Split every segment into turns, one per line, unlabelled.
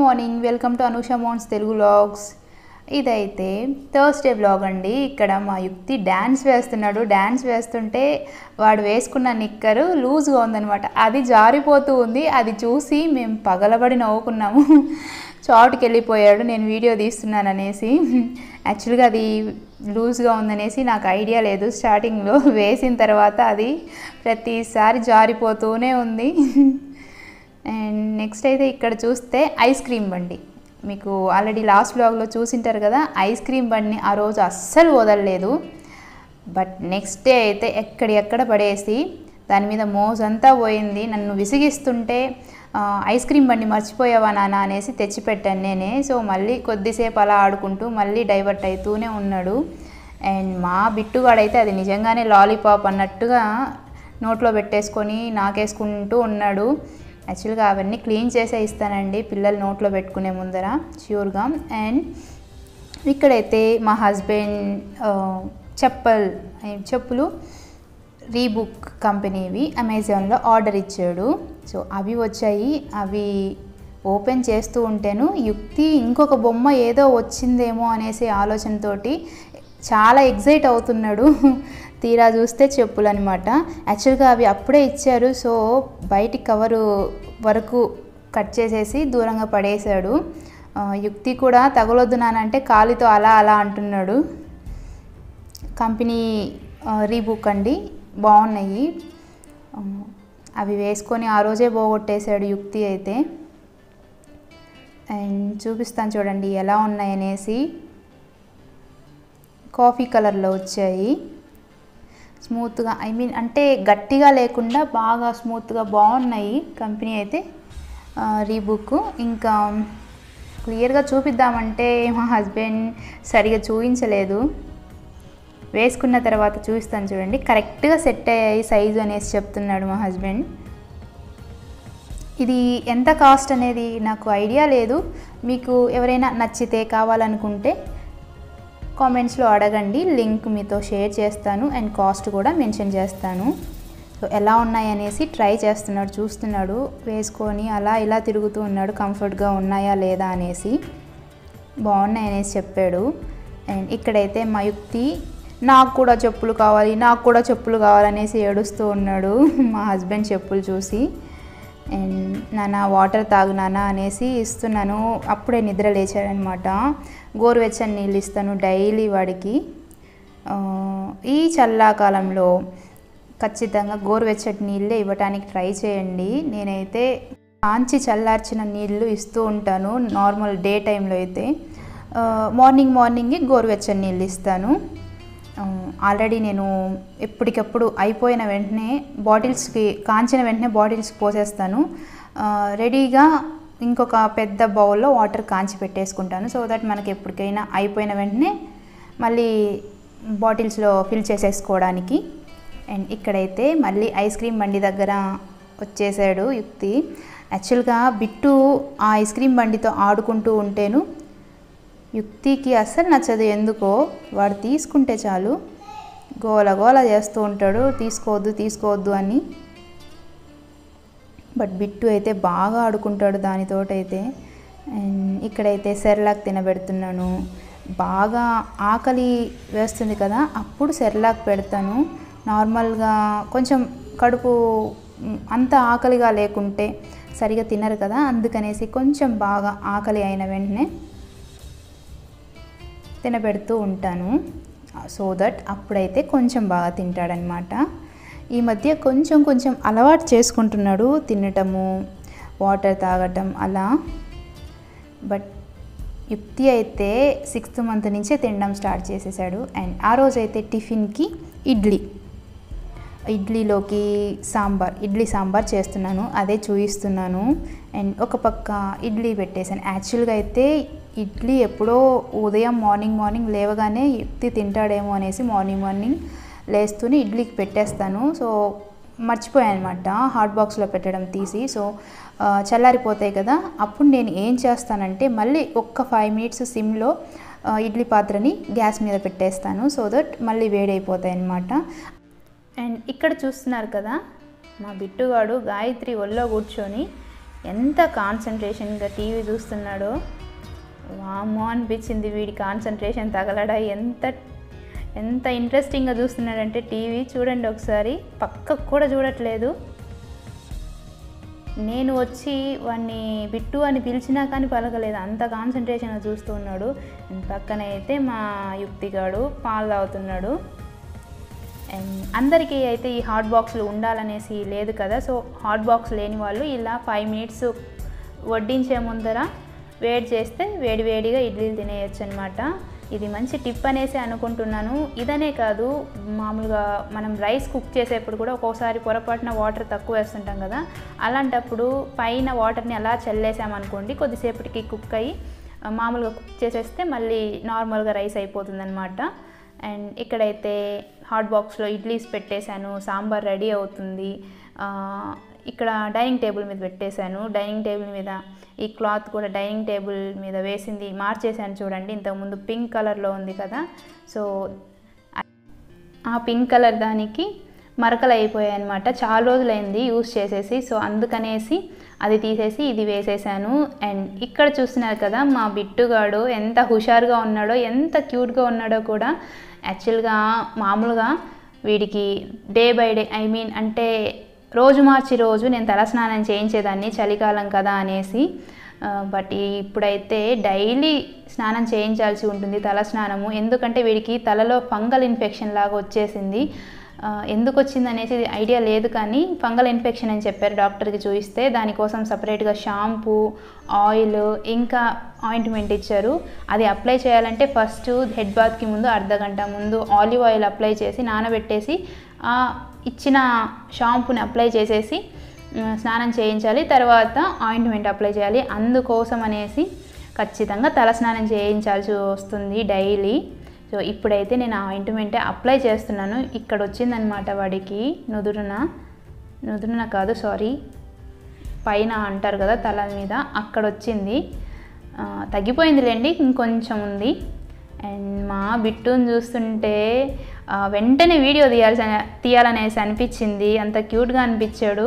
morning welcome to Anusha moms Telugu vlogs ఇదైతే Thursday vlog అండి ఇక్కడ మా యుక్తి డ్యాన్స్ వేస్తున్నాడు డ్యాన్స్ వేస్తుంటే వాడు వేసుకున్న నిక్కరు లూజ్గా ఉందనమాట అది జారిపోతూ ఉంది అది చూసి మేము పగలబడి నవ్వుకున్నాము చాటుకి వెళ్ళిపోయాడు నేను వీడియో తీస్తున్నాను అనేసి యాక్చువల్గా అది లూజ్గా ఉందనేసి నాకు ఐడియా లేదు స్టార్టింగ్లో వేసిన తర్వాత అది ప్రతిసారి జారిపోతూనే ఉంది అండ్ నెక్స్ట్ అయితే ఇక్కడ చూస్తే ఐస్ క్రీమ్ బండి మీకు ఆల్రెడీ లాస్ట్ బ్లాగ్లో చూసింటారు కదా ఐస్ క్రీమ్ బండిని ఆ రోజు అస్సలు వదలలేదు బట్ నెక్స్ట్ డే అయితే ఎక్కడెక్కడ పడేసి దాని మీద మోజంతా పోయింది నన్ను విసిగిస్తుంటే ఆ, ఐస్ క్రీమ్ బండి మర్చిపోయావా నాన్న అనేసి తెచ్చిపెట్టాను నేనే సో మళ్ళీ కొద్దిసేపు అలా ఆడుకుంటూ మళ్ళీ డైవర్ట్ అవుతూనే ఉన్నాడు అండ్ మా బిట్టుగాడైతే అది నిజంగానే లాలీపాప్ అన్నట్టుగా నోట్లో పెట్టేసుకొని నాకేసుకుంటూ ఉన్నాడు యాక్చువల్గా అవన్నీ క్లీన్ చేసే ఇస్తానండి పిల్లలు నోట్లో పెట్టుకునే ముందర ష్యూర్గా అండ్ ఇక్కడైతే మా హస్బెండ్ చెప్పల్ చెప్పులు రీబుక్ కంపెనీవి అమెజాన్లో ఆర్డర్ ఇచ్చాడు సో అవి వచ్చాయి అవి ఓపెన్ చేస్తూ ఉంటేను యుక్తి ఇంకొక బొమ్మ ఏదో వచ్చిందేమో అనేసి ఆలోచనతోటి చాలా ఎగ్జైట్ అవుతున్నాడు తీరా చూస్తే చెప్పులు అనమాట యాక్చువల్గా అవి అప్పుడే ఇచ్చారు సో బయటి కవరు వరకు కట్ చేసేసి దూరంగా పడేశాడు ఆ, యుక్తి కూడా తగలొద్దు నానంటే కాలితో అలా అలా అంటున్నాడు కంపెనీ ఆ, రీబుక్ అండి బాగున్నాయి ఆ, అవి వేసుకొని ఆ రోజే పోగొట్టేశాడు యుక్తి అయితే అండ్ చూపిస్తాను చూడండి ఎలా ఉన్నాయి అనేసి కాఫీ కలర్లో వచ్చాయి స్మూత్గా ఐ మీన్ అంటే గట్టిగా లేకుండా బాగా స్మూత్గా బాగున్నాయి కంపెనీ అయితే ఆ, రీబుక్ ఇంకా క్లియర్గా చూపిద్దామంటే మా హస్బెండ్ సరిగా చూపించలేదు వేసుకున్న తర్వాత చూపిస్తాను చూడండి కరెక్ట్గా సెట్ అయ్యాయి సైజు అనేసి చెప్తున్నాడు మా హస్బెండ్ ఇది ఎంత కాస్ట్ అనేది నాకు ఐడియా లేదు మీకు ఎవరైనా నచ్చితే కావాలనుకుంటే కామెంట్స్లో అడగండి లింక్ మీతో షేర్ చేస్తాను అండ్ కాస్ట్ కూడా మెన్షన్ చేస్తాను సో ఎలా ఉన్నాయి అనేసి ట్రై చేస్తున్నాడు చూస్తున్నాడు వేసుకొని అలా ఇలా తిరుగుతూ ఉన్నాడు కంఫర్ట్గా ఉన్నాయా లేదా అనేసి బాగున్నాయి అనేసి చెప్పాడు అండ్ ఇక్కడైతే మా యుక్తి నాకు కూడా చెప్పులు కావాలి నాకు కూడా చెప్పులు కావాలనేసి ఏడుస్తూ ఉన్నాడు మా హస్బెండ్ చెప్పులు చూసి అండ్ నాన్న వాటర్ తాగు నాన్న అనేసి ఇస్తున్నాను అప్పుడే నిద్ర లేచాడనమాట గోరువెచ్చని నీళ్ళు ఇస్తాను డైలీ వాడికి ఆ, ఈ చల్లాకాలంలో ఖచ్చితంగా గోరువెచ్చటి నీళ్ళే ఇవ్వడానికి ట్రై చేయండి నేనైతే కాంచి చల్లార్చిన నీళ్ళు ఇస్తూ ఉంటాను నార్మల్ డే టైంలో అయితే ఆ, మార్నింగ్ మార్నింగే గోరువెచ్చని నీళ్ళు ఇస్తాను ఆ, ఆల్రెడీ నేను ఎప్పటికప్పుడు అయిపోయిన వెంటనే బాటిల్స్కి కాంచిన వెంటనే బాటిల్స్కి పోసేస్తాను ఆ, రెడీగా ఇంకొక పెద్ద బౌల్లో వాటర్ కాంచి పెట్టేసుకుంటాను సో దట్ మనకి ఎప్పటికైనా అయిపోయిన వెంటనే మళ్ళీ బాటిల్స్లో ఫిల్ చేసేసుకోవడానికి అండ్ ఇక్కడైతే మళ్ళీ ఐస్ క్రీమ్ బండి దగ్గర వచ్చేసాడు యుక్తి యాక్చువల్గా బిట్టు ఆ ఐస్ క్రీమ్ బండితో ఆడుకుంటూ ఉంటేను యుక్తికి అస్సలు నచ్చదు ఎందుకో వాడు తీసుకుంటే చాలు గోల గోల చేస్తూ ఉంటాడు తీసుకోవద్దు తీసుకోవద్దు అని బట్ బిట్టు అయితే బాగా ఆడుకుంటాడు దానితోటైతే అండ్ ఇక్కడైతే సెర్లాక్ తినబెడుతున్నాను బాగా ఆకలి వేస్తుంది కదా అప్పుడు సెర్లాక్ పెడతాను నార్మల్గా కొంచెం కడుపు మ్, అంత ఆకలిగా లేకుంటే సరిగా తినరు కదా అందుకనేసి కొంచెం బాగా ఆకలి అయిన వెంటనే తినబెడుతూ ఉంటాను సో దట్ అప్పుడైతే కొంచెం బాగా తింటాడనమాట ఈ మధ్య కొంచెం కొంచెం అలవాటు చేసుకుంటున్నాడు తినటము వాటర్ తాగటం అలా బట్ యుక్తి అయితే సిక్స్త్ మంత్ నుంచే తినడం స్టార్ట్ చేసేసాడు అండ్ ఆ రోజైతే టిఫిన్కి ఇడ్లీ ఇడ్లీలోకి సాంబార్ ఇడ్లీ సాంబార్ చేస్తున్నాను అదే చూపిస్తున్నాను అండ్ ఒక పక్క ఇడ్లీ పెట్టేశాను యాక్చువల్గా అయితే ఇడ్లీ ఎప్పుడో ఉదయం మార్నింగ్ మార్నింగ్ లేవగానే యుక్తి తింటాడేమో అనేసి మార్నింగ్ మార్నింగ్ లేస్తూనే ఇడ్లీకి పెట్టేస్తాను సో మర్చిపోయాను అనమాట హాట్ బాక్స్లో పెట్టడం తీసి సో ఆ, చల్లారిపోతాయి కదా అప్పుడు నేను ఏం చేస్తానంటే మళ్ళీ ఒక్క ఫైవ్ మినిట్స్ సిమ్లో ఆ, ఇడ్లీ పాత్రని గ్యాస్ మీద పెట్టేస్తాను సో దట్ మళ్ళీ వేడైపోతాయి అన్నమాట అండ్ ఇక్కడ చూస్తున్నారు కదా మా బిట్టుగాడు గాయత్రి ఒళ్ళో కూర్చొని ఎంత కాన్సన్ట్రేషన్గా టీవీ చూస్తున్నాడో వామ్మో అనిపించింది వీడి కాన్సన్ట్రేషన్ తగలడా ఎంత ఎంత ఇంట్రెస్టింగ్గా చూస్తున్నాడంటే టీవీ చూడండి ఒకసారి పక్కకు కూడా చూడట్లేదు నేను వచ్చి వాడిని బిట్టు అని పిలిచినా కానీ పలకలేదు అంత కాన్సన్ట్రేషన్గా చూస్తూ ఉన్నాడు అండ్ పక్కన అయితే మా యుక్తిగాడు పాలు తాగుతున్నాడు అండ్ అందరికీ అయితే ఈ హాట్ బాక్స్లు ఉండాలనేసి లేదు కదా సో హాట్ బాక్స్ లేని వాళ్ళు ఇలా ఫైవ్ మినిట్స్ వడ్డించే ముందర వేడి చేస్తే వేడి వేడిగా ఇడ్లీలు తినేయచ్చు అనమాట ఇది మంచి టిప్ అనేసి అనుకుంటున్నాను ఇదనే కాదు మామూలుగా మనం రైస్ కుక్ చేసేప్పుడు కూడా ఒక్కోసారి పొరపాటున వాటర్ తక్కువ వేస్తుంటాం కదా అలాంటప్పుడు పైన వాటర్ని అలా చల్లేసామనుకోండి కొద్దిసేపటికి కుక్ అయ్యి ఆ, మామూలుగా కుక్ చేసేస్తే మళ్ళీ నార్మల్గా రైస్ అయిపోతుంది అండ్ ఇక్కడైతే హాట్ బాక్స్లో ఇడ్లీస్ పెట్టేశాను సాంబార్ రెడీ అవుతుంది ఆ, ఇక్కడ డైనింగ్ టేబుల్ మీద పెట్టేశాను డైనింగ్ టేబుల్ మీద ఈ క్లాత్ కూడా డైనింగ్ టేబుల్ మీద వేసింది మార్చేశాను చూడండి ఇంతకుముందు పింక్ కలర్లో ఉంది కదా సో ఆ పింక్ కలర్ దానికి మరకలు అయిపోయాయి అనమాట చాలా రోజులైంది యూస్ చేసేసి సో అందుకనేసి అది తీసేసి ఇది వేసేసాను అండ్ ఇక్కడ చూస్తున్నారు కదా మా బిట్టుగాడు ఎంత హుషారుగా ఉన్నాడో ఎంత క్యూట్గా ఉన్నాడో కూడా యాక్చువల్గా మామూలుగా వీడికి day by day I mean అంటే రోజు మార్చి రోజు నేను తలస్నానం చేయించేదాన్ని చలికాలం కదా అనేసి బట్ ఇప్పుడైతే డైలీ స్నానం చేయించాల్సి ఉంటుంది తల స్నానము ఎందుకంటే వీడికి తలలో ఫంగల్ ఇన్ఫెక్షన్ లాగా వచ్చేసింది ఆ, ఎందుకు వచ్చింది అనేసి ఐడియా లేదు కానీ ఫంగల్ ఇన్ఫెక్షన్ అని చెప్పారు డాక్టర్కి చూపిస్తే దానికోసం సపరేట్గా షాంపూ ఆయిల్ ఇంకా ఆయింట్మెంట్ ఇచ్చారు అది అప్లై చేయాలంటే ఫస్ట్ హెడ్ బాత్కి ముందు అర్ధ గంట ముందు ఆలివ్ ఆయిల్ అప్లై చేసి నానబెట్టేసి ఆ ఇచ్చిన షాంపూని అప్లై చేసేసి ఆ, స్నానం చేయించాలి తర్వాత ఆయింట్మెంట్ అప్లై చేయాలి అందుకోసం అనేసి ఖచ్చితంగా తలస్నానం చేయించాల్సి వస్తుంది డైలీ సో ఇప్పుడైతే నేను ఆ ఆయింట్మెంటే అప్లై చేస్తున్నాను ఇక్కడ వచ్చిందనమాట వాడికి నుదురున నుదురున కాదు సారీ పైన అంటారు కదా తల మీద అక్కడ వచ్చింది ఆ, తగ్గిపోయిందిలేండి ఇంకొంచెం ఉంది అండ్ మా బిట్టుని చూస్తుంటే ఆ, వెంటనే వీడియో తీయాల్సి తీయాలనేసి అనిపించింది అంత క్యూట్గా అనిపించాడు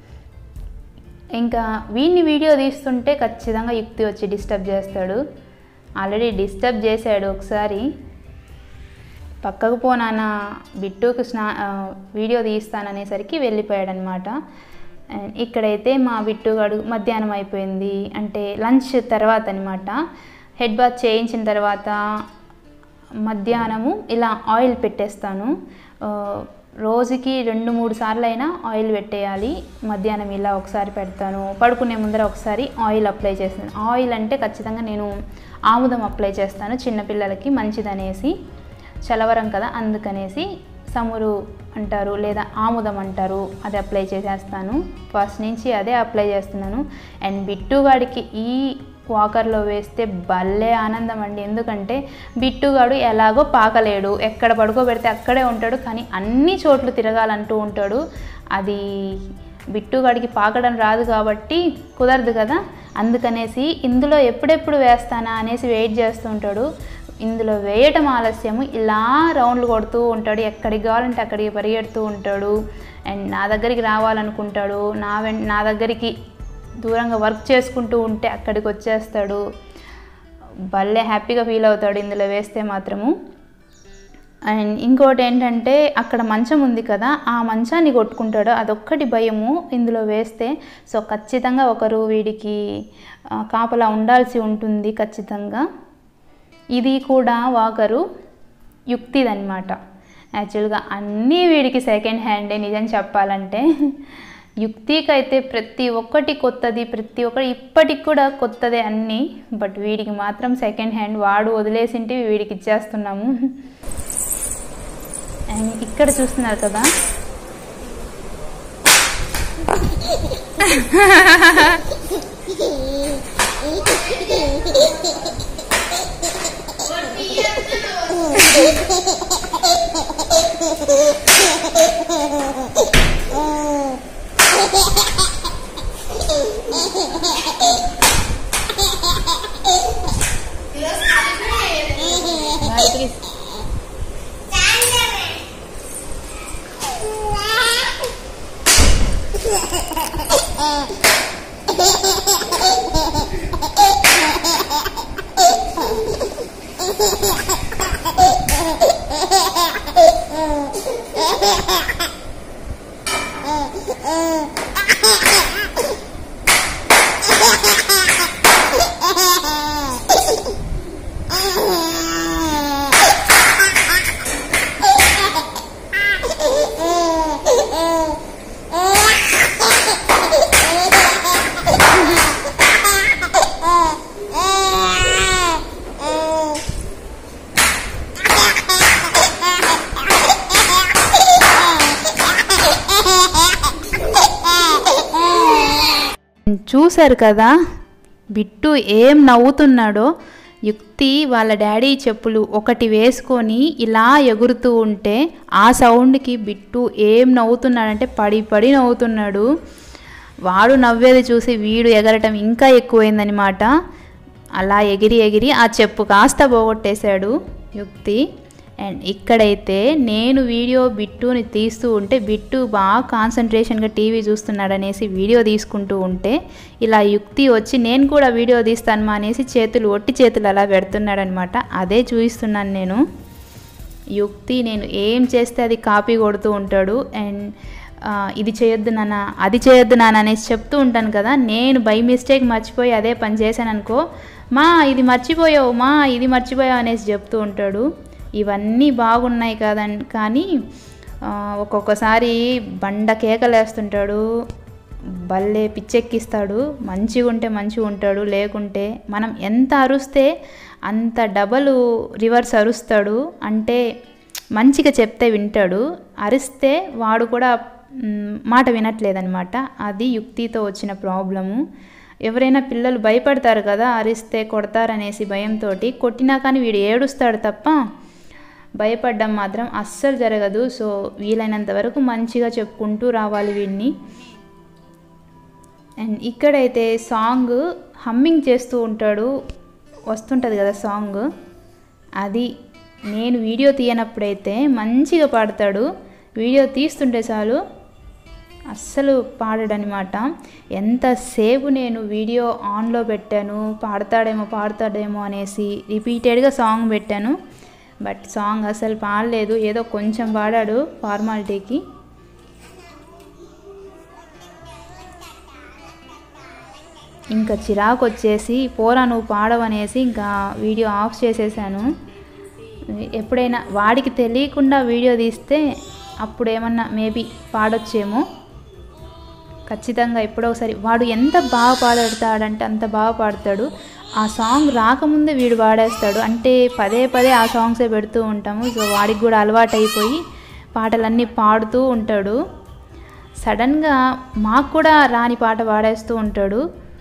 ఇంకా వీడిని వీడియో తీస్తుంటే ఖచ్చితంగా యుక్తి వచ్చి డిస్టర్బ్ చేస్తాడు ఆల్రెడీ డిస్టర్బ్ చేశాడు ఒకసారి పక్కకు పోనాన్న బిట్టుకు స్నా ఆ, వీడియో తీస్తాననేసరికి వెళ్ళిపోయాడనమాట అండ్ ఇక్కడైతే మా బిట్టుగాడు మధ్యాహ్నం అయిపోయింది అంటే లంచ్ తర్వాత అనమాట హెడ్ బాత్ చేయించిన తర్వాత మధ్యాహ్నము ఇలా ఆయిల్ పెట్టేస్తాను ఆ, రోజుకి రెండు మూడు సార్లు అయినా ఆయిల్ పెట్టేయాలి మధ్యాహ్నం ఇలా ఒకసారి పెడతాను పడుకునే ముందర ఒకసారి ఆయిల్ అప్లై చేస్తాను ఆయిల్ అంటే ఖచ్చితంగా నేను ఆముదం అప్లై చేస్తాను చిన్నపిల్లలకి మంచిదనేసి చలవరం కదా అందుకనేసి సమురు అంటారు లేదా ఆముదం అంటారు అది అప్లై చేసేస్తాను ఫస్ట్ నుంచి అదే అప్లై చేస్తున్నాను అండ్ బిట్టుగాడికి ఈ వాకర్లో వేస్తే భలే ఆనందం అండి ఎందుకంటే బిట్టుగాడు ఎలాగో పాకలేడు ఎక్కడ పడుకోబెడితే అక్కడే ఉంటాడు కానీ అన్ని చోట్ల తిరగాలంటూ ఉంటాడు అది బిట్టుగాడికి పాకడం రాదు కాబట్టి కుదరదు కదా అందుకనేసి ఇందులో ఎప్పుడెప్పుడు వేస్తానా అనేసి వెయిట్ చేస్తూ ఉంటాడు ఇందులో వేయటం ఆలస్యము ఇలా రౌండ్లు కొడుతూ ఉంటాడు ఎక్కడికి కావాలంటే అక్కడికి పరిగెడుతూ ఉంటాడు అండ్ నా దగ్గరికి రావాలనుకుంటాడు నా వెం నా దగ్గరికి దూరంగా వర్క్ చేసుకుంటూ ఉంటే అక్కడికి వచ్చేస్తాడు భలే హ్యాపీగా ఫీల్ అవుతాడు ఇందులో వేస్తే మాత్రము అండ్ ఇంకోటి ఏంటంటే అక్కడ మంచం ఉంది కదా ఆ మంచాన్ని కొట్టుకుంటాడు అదొక్కటి భయము ఇందులో వేస్తే సో ఖచ్చితంగా ఒకరు వీడికి ఆ, కాపలా ఉండాల్సి ఉంటుంది ఖచ్చితంగా ఇది కూడా వాకరు యుక్తిదనమాట యాక్చువల్గా అన్నీ వీడికి సెకండ్ హ్యాండే నిజం చెప్పాలంటే యుక్తికైతే ప్రతి ఒక్కటి కొత్తది ప్రతి ఒక్కటి ఇప్పటికి కూడా కొత్తదే అన్నీ బట్ వీడికి మాత్రం సెకండ్ హ్యాండ్ వాడు వదిలేసింటి వీడికి ఇచ్చేస్తున్నాము అండ్ ఇక్కడ చూస్తున్నారు కదా గాయత్రి చూశారు కదా బిట్టు ఏం నవ్వుతున్నాడో యుక్తి వాళ్ళ డాడీ చెప్పులు ఒకటి వేసుకొని ఇలా ఎగురుతూ ఉంటే ఆ సౌండ్కి బిట్టు ఏం నవ్వుతున్నాడంటే పడి పడి నవ్వుతున్నాడు వాడు నవ్వేది చూసి వీడు ఎగరటం ఇంకా ఎక్కువైందనమాట అలా ఎగిరి ఎగిరి ఆ చెప్పు కాస్త పోగొట్టేశాడు యుక్తి అండ్ ఇక్కడైతే నేను వీడియో బిట్టుని తీస్తూ ఉంటే బిట్టు బాగా కాన్సన్ట్రేషన్గా టీవీ చూస్తున్నాడు అనేసి వీడియో తీసుకుంటూ ఉంటే ఇలా యుక్తి వచ్చి నేను కూడా వీడియో తీస్తాను మా అనేసి చేతులు ఒట్టి చేతులు అలా పెడుతున్నాడు అనమాట అదే చూపిస్తున్నాను నేను యుక్తి నేను ఏం చేస్తే అది కాపీ కొడుతూ ఉంటాడు అండ్ ఆ, ఇది చేయొద్దు నాన్న అది చేయొద్దు నాన్న అనేసి చెప్తూ ఉంటాను కదా నేను బై మిస్టేక్ మర్చిపోయి అదే పని చేశాను అనుకో మా ఇది మర్చిపోయావు మా ఇది మర్చిపోయావు అనేసి చెప్తూ ఉంటాడు ఇవన్నీ బాగున్నాయి కదని కానీ ఆ, ఒక్కొక్కసారి బండ కేకలేస్తుంటాడు భలే పిచ్చెక్కిస్తాడు మంచిగా ఉంటే మంచిగా ఉంటాడు లేకుంటే మనం ఎంత అరుస్తే అంత డబల్ రివర్స్ అరుస్తాడు అంటే మంచిగా చెప్తే వింటాడు అరిస్తే వాడు కూడా మ్, మాట వినట్లేదనమాట అది యుక్తితో వచ్చిన ప్రాబ్లము ఎవరైనా పిల్లలు భయపడతారు కదా అరిస్తే కొడతారనేసి భయంతో కొట్టినా కానీ వీడు ఏడుస్తాడు తప్ప భయపడ్డం మాత్రం అస్సలు జరగదు సో వీలైనంత వరకు మంచిగా చెప్పుకుంటూ రావాలి వీడిని అండ్ ఇక్కడైతే సాంగ్ హమ్మింగ్ చేస్తూ ఉంటాడు వస్తుంటుంది కదా సాంగ్ అది నేను వీడియో తీయనప్పుడైతే మంచిగా పాడతాడు వీడియో తీస్తుంటే చాలు అస్సలు పాడడనమాట ఎంతసేపు నేను వీడియో ఆన్లో పెట్టాను పాడతాడేమో పాడతాడేమో అనేసి రిపీటెడ్గా సాంగ్ పెట్టాను బట్ సాంగ్ అసలు పాడలేదు ఏదో కొంచెం పాడాడు ఫార్మాలిటీకి ఇంకా చిరాకు వచ్చేసి పోరా నువ్వు పాడవనేసి ఇంకా వీడియో ఆఫ్ చేసేసాను ఎప్పుడైనా వాడికి తెలియకుండా వీడియో తీస్తే అప్పుడు ఏమన్నా మేబీ పాడొచ్చేమో ఖచ్చితంగా ఎప్పుడో ఒకసారి వాడు ఎంత బాగా పాడతాడంటే అంత బాగా పాడతాడు ఆ సాంగ్ రాకముందే వీడు పాడేస్తాడు అంటే పదే పదే ఆ సాంగ్సే పెడుతూ ఉంటాము సో వాడికి కూడా అలవాటు అయిపోయి పాటలన్నీ పాడుతూ ఉంటాడు సడన్గా మాకు కూడా రాని పాట పాడేస్తూ ఉంటాడు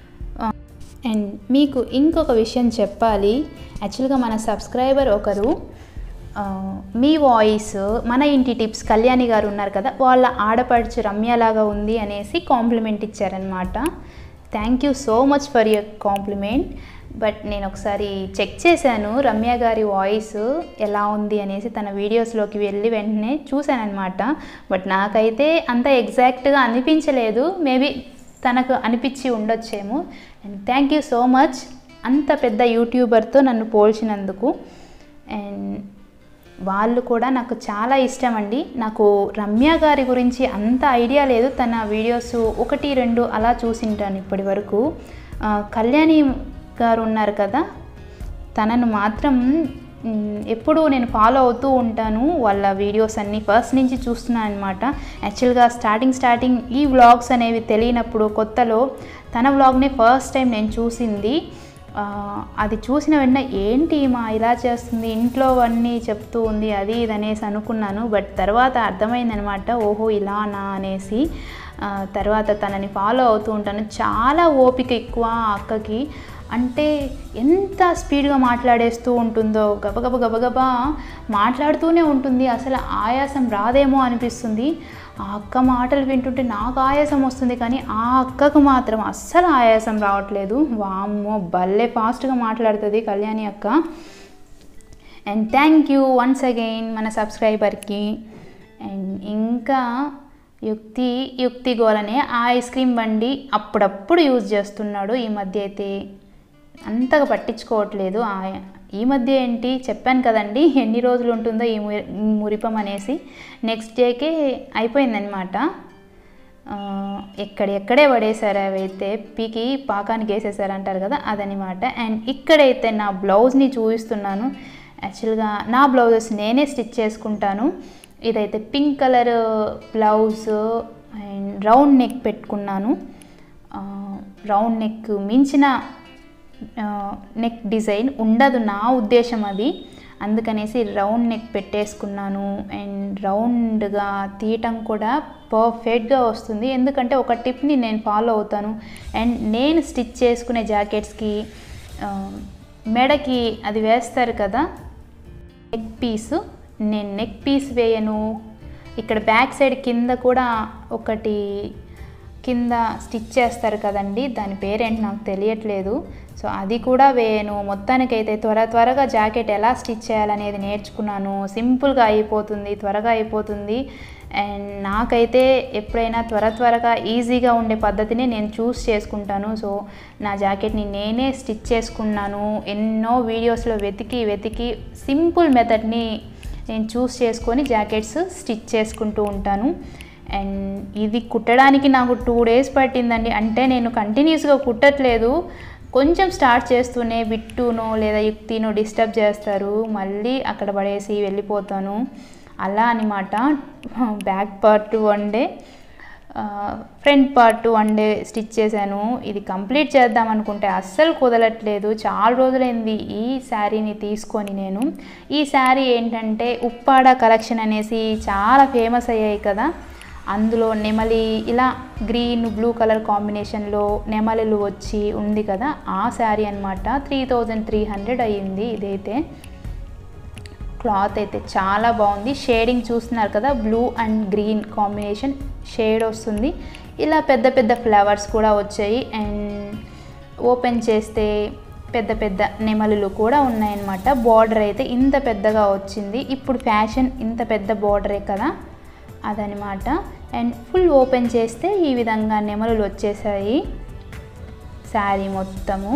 అండ్ మీకు ఇంకొక విషయం చెప్పాలి యాక్చువల్గా మన సబ్స్క్రైబర్ ఒకరు ఆ, మీ వాయిస్ మన ఇంటి టిప్స్ కళ్యాణి గారు ఉన్నారు కదా వాళ్ళ ఆడపడుచు రమ్యలాగా ఉంది అనేసి కాంప్లిమెంట్ ఇచ్చారనమాట thank you so much for your compliment but నేను ఒకసారి చెక్ చేశాను రమ్య గారి వాయిస్ ఎలా ఉంది అనేసి తన వీడియోస్లోకి వెళ్ళి వెంటనే చూశానమాట బట్ నాకైతే అంత ఎగ్జాక్ట్గా అనిపించలేదు మేబీ తనకు అనిపించి ఉండొచ్చేమో and thank you so much అంత పెద్ద యూట్యూబర్తో నన్ను పోల్చినందుకు అండ్ వాళ్ళు కూడా నాకు చాలా ఇష్టం అండి నాకు రమ్య గారి గురించి అంత ఐడియా లేదు తన వీడియోస్ ఒకటి రెండు అలా చూసింటాను ఇప్పటి వరకు ఆ, కళ్యాణి గారు ఉన్నారు కదా తనను మాత్రం మ్, ఎప్పుడూ నేను ఫాలో అవుతూ ఉంటాను వాళ్ళ వీడియోస్ అన్నీ ఫస్ట్ నుంచి చూస్తున్నాను అనమాట యాక్చువల్గా స్టార్టింగ్ స్టార్టింగ్ ఈ వ్లాగ్స్ అనేవి తెలియనప్పుడు కొత్తలో తన వ్లాగ్నే ఫస్ట్ టైం నేను చూసింది ఆ, అది చూసిన వెంటనే ఏంటి మా ఇలా చేస్తుంది ఇంట్లో అన్నీ చెప్తూ ఉంది అది ఇది అనేసి అనుకున్నాను బట్ తర్వాత అర్థమైందనమాట ఓహో ఇలానా అనేసి ఆ, తర్వాత తనని ఫాలో అవుతూ ఉంటాను చాలా ఓపిక ఎక్కువ ఆ అక్కకి అంటే ఎంత స్పీడ్గా మాట్లాడేస్తూ ఉంటుందో గబగబ గబగబా మాట్లాడుతూనే ఉంటుంది అసలు ఆయాసం రాదేమో అనిపిస్తుంది ఆ అక్క మాటలు వింటుంటే నాకు ఆయాసం వస్తుంది కానీ ఆ అక్కకు మాత్రం అస్సలు ఆయాసం రావట్లేదు వామ్మో భలే ఫాస్ట్గా మాట్లాడుతుంది కళ్యాణి అక్క and thank you once again మన సబ్స్క్రైబర్కి అండ్ ఇంకా యుక్తి యుక్తి గోలనే ఆ ఐస్ క్రీమ్ బండి అప్పుడప్పుడు యూజ్ చేస్తున్నాడు ఈ మధ్య అయితే అంతగా పట్టించుకోవట్లేదు ఆ- ఈ మధ్య ఏంటి చెప్పాను కదండి ఎన్ని రోజులు ఉంటుందో ఈ ము- ఈ మురిపం అనేసి నెక్స్ట్ డేకే అయిపోయిందనమాట ఆ, ఎక్కడెక్కడే పడేశారు అవైతే పీకి పాకానికి వేసేసారు అంటారు కదా అదనమాట అండ్ ఇక్కడైతే నా బ్లౌజ్ని చూపిస్తున్నాను యాక్చువల్గా నా బ్లౌజెస్ నేనే స్టిచ్ చేసుకుంటాను ఇదైతే pink colour blouse and round neck పెట్టుకున్నాను ఆ, రౌండ్ నెక్ మించిన ఆ, నెక్ డిజైన్ ఉండదు నా ఉద్దేశం అది అందుకనేసి రౌండ్ నెక్ పెట్టేసుకున్నాను అండ్ రౌండ్గా తీయటం కూడా పర్ఫెక్ట్గా వస్తుంది ఎందుకంటే ఒక టిప్ని నేను ఫాలో అవుతాను అండ్ నేను స్టిచ్ చేసుకునే జాకెట్స్కి ఆ, మెడకి అది వేస్తారు కదా నెక్ పీస్ నేను నెక్ పీస్ వేయను ఇక్కడ బ్యాక్ సైడ్ కింద కూడా ఒకటి కింద స్టిచ్ చేస్తారు కదండి దాని పేరేంటి నాకు తెలియట్లేదు సో అది కూడా వేయను మొత్తానికైతే త్వర త్వరగా జాకెట్ ఎలా స్టిచ్ చేయాలనేది నేర్చుకున్నాను సింపుల్గా అయిపోతుంది త్వరగా అయిపోతుంది అండ్ నాకైతే ఎప్పుడైనా త్వర త్వరగా ఈజీగా ఉండే పద్ధతిని నేను చూస్ చేసుకుంటాను సో నా జాకెట్ని నేనే స్టిచ్ చేసుకున్నాను ఎన్నో వీడియోస్లో వెతికి వెతికి సింపుల్ మెథడ్ని నేను చూస్ చేసుకొని జాకెట్స్ స్టిచ్ చేసుకుంటూ ఉంటాను అండ్ ఇది కుట్టడానికి నాకు టూ డేస్ పట్టిందండి అంటే నేను కంటిన్యూస్గా కుట్టట్లేదు కొంచెం స్టార్ట్ చేస్తూనే బిట్టునో లేదా యుక్తినో డిస్టర్బ్ చేస్తారు మళ్ళీ అక్కడ పడేసి వెళ్ళిపోతాను అలా అనమాట back part one day front part one day stitch చేశాను ఇది కంప్లీట్ చేద్దాం అనుకుంటే అస్సలు కుదరట్లేదు చాలా రోజులైంది ఈ శారీని తీసుకొని నేను ఈ శారీ ఏంటంటే ఉప్పాడ కలెక్షన్ అనేసి చాలా ఫేమస్ అయ్యాయి కదా అందులో నెమలి ఇలా గ్రీన్ బ్లూ కలర్ కాంబినేషన్లో నెమలిలు వచ్చి ఉంది కదా ఆ శారీ అనమాట త్రీ థౌజండ్ త్రీ హండ్రెడ్ అయ్యింది ఇదైతే క్లాత్ అయితే చాలా బాగుంది షేడింగ్ చూస్తున్నారు కదా blue and green combination shade వస్తుంది ఇలా పెద్ద పెద్ద ఫ్లవర్స్ కూడా వచ్చాయి అండ్ ఓపెన్ చేస్తే పెద్ద పెద్ద నెమలులు కూడా ఉన్నాయన్నమాట బార్డర్ అయితే ఇంత పెద్దగా వచ్చింది ఇప్పుడు ఫ్యాషన్ ఇంత పెద్ద బార్డరే కదా అదనమాట అండ్ ఫుల్ ఓపెన్ చేస్తే ఈ విధంగా నెమలులు వచ్చేసాయి శారీ మొత్తము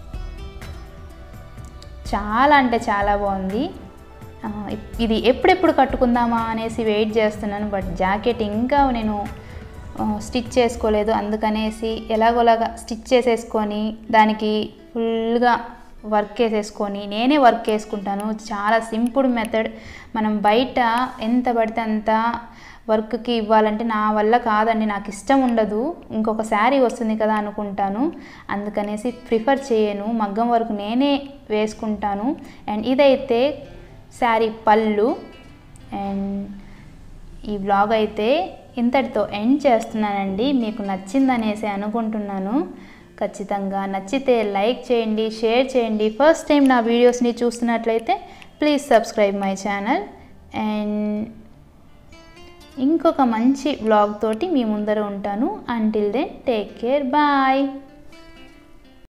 చాలా అంటే చాలా బాగుంది ఆ, ఇప్- ఇది ఎప్పుడెప్పుడు కట్టుకుందామా అనేసి వెయిట్ చేస్తున్నాను బట్ జాకెట్ ఇంకా నేను ఆ, స్టిచ్ చేసుకోలేదు అందుకనేసి ఎలాగోలాగా స్టిచ్ చేసేసుకొని దానికి ఫుల్గా వర్క్ వేసేసుకొని నేనే వర్క్ వేసుకుంటాను చాలా సింపుల్ మెథడ్ మనం బయట ఎంత పడితే అంత వర్క్కి ఇవ్వాలంటే నా వల్ల కాదండి నాకు ఇష్టం ఉండదు ఇంకొక శారీ వస్తుంది కదా అనుకుంటాను అందుకనేసి ప్రిఫర్ చేయను మగ్గం వర్క్ నేనే వేసుకుంటాను అండ్ ఇదైతే శారీ పళ్ళు అండ్ ఈ బ్లాగ్ అయితే ఇంతటితో ఎండ్ చేస్తున్నానండి మీకు నచ్చిందనేసి అనుకుంటున్నాను ఖచ్చితంగా నచ్చితే లైక్ చేయండి షేర్ చేయండి ఫస్ట్ టైం నా వీడియోస్ని చూస్తున్నట్లయితే please subscribe my channel and ఇంకొక మంచి బ్లాగ్ తోటి మీ ముందర ఉంటాను until then take care bye